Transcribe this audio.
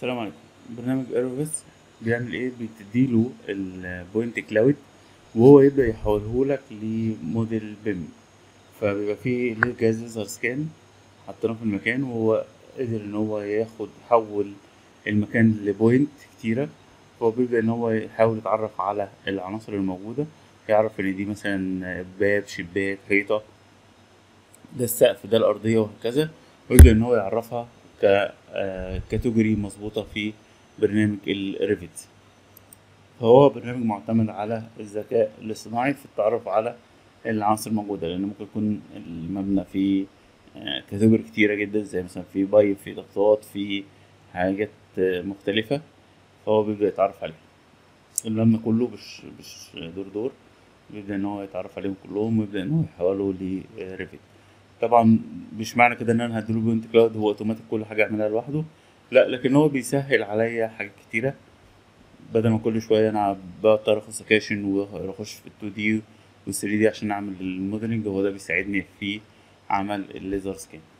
السلام عليكم برنامج ايروفيس بيعمل ايه بتديله البوينت كلاود وهو يبدأ يحوله لك لموديل بيم فبيبقى فيه ليه جهاز ليزر سكان حطيناه في المكان وهو قدر ان هو ياخد يحول المكان لبوينت كتيرة فهو بيبدأ ان هو يحاول يتعرف على العناصر الموجودة يعرف ان دي مثلا باب شباك حيطة ده السقف ده الأرضية وهكذا ويبدأ إن هو يعرفها ككاتيجوري مظبوطة في برنامج الريفت فهو برنامج معتمد على الذكاء الاصطناعي في التعرف على العناصر الموجودة لأن ممكن يكون المبنى فيه كاتيجوري كتيرة جدا زي مثلا في بايب في ضغطات في حاجات مختلفة فهو بيبدأ يتعرف عليها المبنى كله مش مش دور دور بيبدأ إن هو يتعرف عليهم كلهم ويبدأ إن هو يحوله لريفت طبعا مش معنى كده ان انا هديله بوينت كلاود هو اوتوماتيك كل حاجه يعملها لوحده لا لكن هو بيسهل عليا حاجات كتيره بدل ما كل شويه انا بضطر اخد سكاشن واخش في ال 2 دي وال 3 دي عشان اعمل الموديلنج هو ده بيساعدني في عمل الليزر سكان